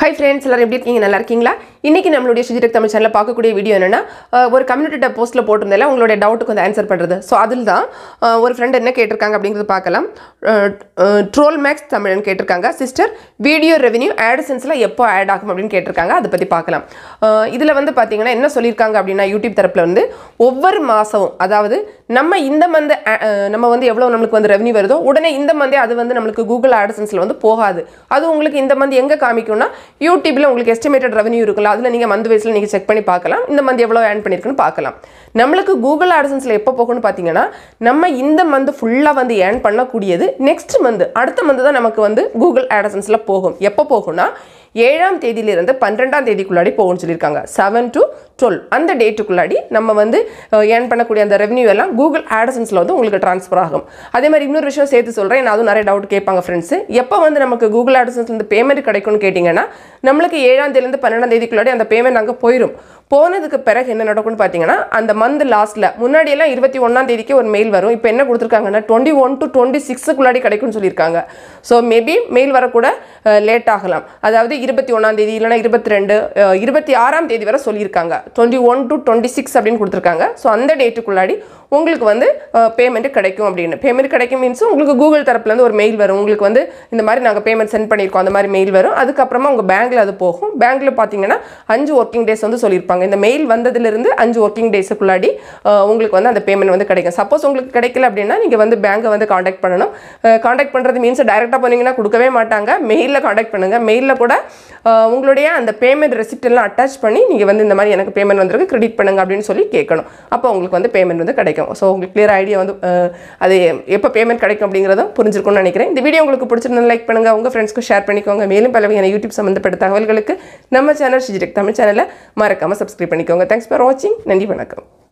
hi friends எல்லாரும் எப்படி இருக்கீங்க நல்லா இருக்கீங்களா இன்னைக்கு நம்மளுடைய சுஜிடெக் தமிழ் சேனலில் பார்க்கக்கூடிய வீடியோ என்னன்னா அஹ், ஒரு கம்யூனிட்டி டேப் போஸ்ட்டில் போட்டிருந்தால உங்களுடைய டவுட்டுக்கு வந்து ஆன்சர் பண்ணுறது ஸோ அதில் தான் அஹ், ஒரு ஃப்ரெண்ட் என்ன கேட்டிருக்காங்க அப்படிங்கிறது பார்க்கலாம் ட்ரோல் மேக்ஸ் தமிழ்னு கேட்டிருக்காங்க சிஸ்டர் வீடியோ ரெவென்யூ ஆட்சன்ஸில் எப்போ ஆட் ஆகும் அப்படின்னு கேட்டிருக்காங்க அதை பற்றி பார்க்கலாம் இதில் வந்து பார்த்தீங்கன்னா என்ன சொல்லியிருக்காங்க அப்படின்னா யூடியூப் தரப்பில் வந்து ஒவ்வொரு மாதமும் அதாவது நம்ம இந்த மந்த் நம்ம வந்து எவ்வளோ நம்மளுக்கு வந்து ரெவன்யூ வருதோ உடனே இந்த மந்தே அது வந்து நம்மளுக்கு கூகுள் ஆட்சன்ஸில் வந்து போகாது அது உங்களுக்கு இந்த மந்த் எங்கே காமிக்கும்னா யூடியூப்ல உங்களுக்கு எஸ்டிமேட்டட் ரெவன்யூ இருக்குல்ல அதில் நீங்கள் மந்த் வைஸில் நீங்கள் செக் பண்ணி பார்க்கலாம் இந்த மந்த் எவ்வளோ ஏர்ன் பண்ணியிருக்குன்னு பார்க்கலாம் நம்மளுக்கு கூகுள் ஆட்சன்ஸில் எப்போ போகும்னு பார்த்தீங்கன்னா நம்ம இந்த மந்த் ஃபுல்லாக வந்து ஏர்ன் பண்ணக்கூடியது நெக்ஸ்ட் மந்த் அடுத்த மந்த் தான் நமக்கு வந்து கூகுள் ஆட்சன்ஸில் போகும் எப்போ போகும்னா ஏழாம் தேதியிலிருந்து பன்னிரெண்டாம் தேதிக்குள்ளாடி போகும்னு சொல்லியிருக்காங்க செவன் டு டுவெல் அந்த டேட்டுக்குள்ளாடி நம்ம வந்து ஏர்ன் பண்ணக்கூடிய அந்த ரெவன்யூ எல்லாம் கூகுள் ஆடசன்ஸில் வந்து உங்களுக்கு ட்ரான்ஸ்ஃபர் ஆகும் அதே மாதிரி இன்னொரு விஷயம் சேர்த்து சொல்கிறேன் நான் அதுவும் நிறைய டவுட் கேட்பாங்க ஃப்ரெண்ட்ஸ் எப்போ வந்து நமக்கு கூகுள் ஆடசன்ஸ்லேருந்து பேமெண்ட் கிடைக்கும்னு கேட்டிங்கன்னா நம்மளுக்கு ஏழாம் தேதியிலேருந்து பன்னெண்டாம் தேதிக்குள்ளாடி அந்த பேமெண்ட் அங்கே போயிடும் போனதுக்கு பிறகு என்ன நடக்கும்னு பார்த்தீங்கன்னா அந்த மந்த் லாஸ்ட்டில் முன்னாடியெல்லாம் இருபத்தி ஒன்றாம் தேதிக்கு ஒரு மெயில் வரும் இப்போ என்ன கொடுத்துருக்காங்கன்னா டுவெண்ட்டி ஒன் டு டுவெண்ட்டி சிக்ஸுக்குள்ளாடி கிடைக்கும்னு சொல்லியிருக்காங்க ஸோ மேபி மெயில் வரக்கூட லேட் ஆகலாம் அதாவது இருபத்தி ஒன்றாம் தேதி இல்லைனா இருபத்தி ரெண்டு இருபத்தி ஆறாம் தேதி வரை சொல்லியிருக்காங்க twenty one to twenty six அப்படின்னு கொடுத்துருக்காங்க ஸோ அந்த டேட்டுக்குள்ளாடி உங்களுக்கு வந்து பேமெண்ட் கிடைக்கும் அப்படின்னு பேமெண்ட் கிடைக்கும் மீன்ஸ் உங்களுக்கு கூகுள் தரப்புலேருந்து ஒரு மெயில் வரும் உங்களுக்கு வந்து இந்த மாதிரி நாங்கள் பேமெண்ட் சென்ட் பண்ணியிருக்கோம் அந்த மாதிரி மெயில் வரும் அதுக்கப்புறமா உங்கள் பேங்க்கில் அது போகும் பேங்க்கில் பார்த்தீங்கன்னா அஞ்சு ஒர்க்கிங் டேஸ் வந்து சொல்லியிருப்பாங்க இந்த மெயில் வந்ததுலேருந்து அஞ்சு ஒர்க்கிங் டேஸுக்குள்ளாடி உங்களுக்கு வந்து அந்த பேமெண்ட் வந்து கிடைக்கும் சப்போஸ் உங்களுக்கு கிடைக்கல அப்படின்னா நீங்கள் வந்து பேங்கை வந்து காண்டாக்ட் பண்ணணும் காண்டாக்ட் பண்ணுறது மீன்ஸ் டைரெக்டாக போனீங்கன்னா கொடுக்கவே மாட்டாங்க மெயிலில் காண்டாக்ட் பண்ணுங்கள் மெயிலில் கூட அஹ், உங்களுடைய அந்த பேமெண்ட் ரெசிப்ட் எல்லாம் அட்டாச் பண்ணி நீங்கள் வந்து இந்த மாதிரி எனக்கு பேமெண்ட் வந்திருக்கு கிரெடிட் பண்ணுங்க அப்படின்னு சொல்லி கேட்கணும் அப்போ உங்களுக்கு வந்து பேமெண்ட் வந்து கிடைக்கும் ஸோ உங்களுக்கு கிளியர் ஐடியா வந்து அஹ், அது எப்போ பேமெண்ட் கிடைக்கும் அப்படிங்கிறதும் புரிஞ்சிருக்கும்னு நினைக்கிறேன் இந்த வீடியோ உங்களுக்கு பிடிச்சிருந்தா லைக் பண்ணுங்கள் உங்கள் ஃப்ரெண்ட்ஸ்க்கு ஷேர் பண்ணிக்கோங்க மேலும் பல வகையான யூடியூப் சம்மந்தப்பட்ட தகவல்களுக்கு நம்ம சேனல் ஷிஜிடெக் தமிழ் சேனலை மறக்காமல் சப்ஸ்கிரைப் பண்ணிக்கோங்க தேங்க்ஸ் ஃபார் வாட்சிங் நன்றி வணக்கம்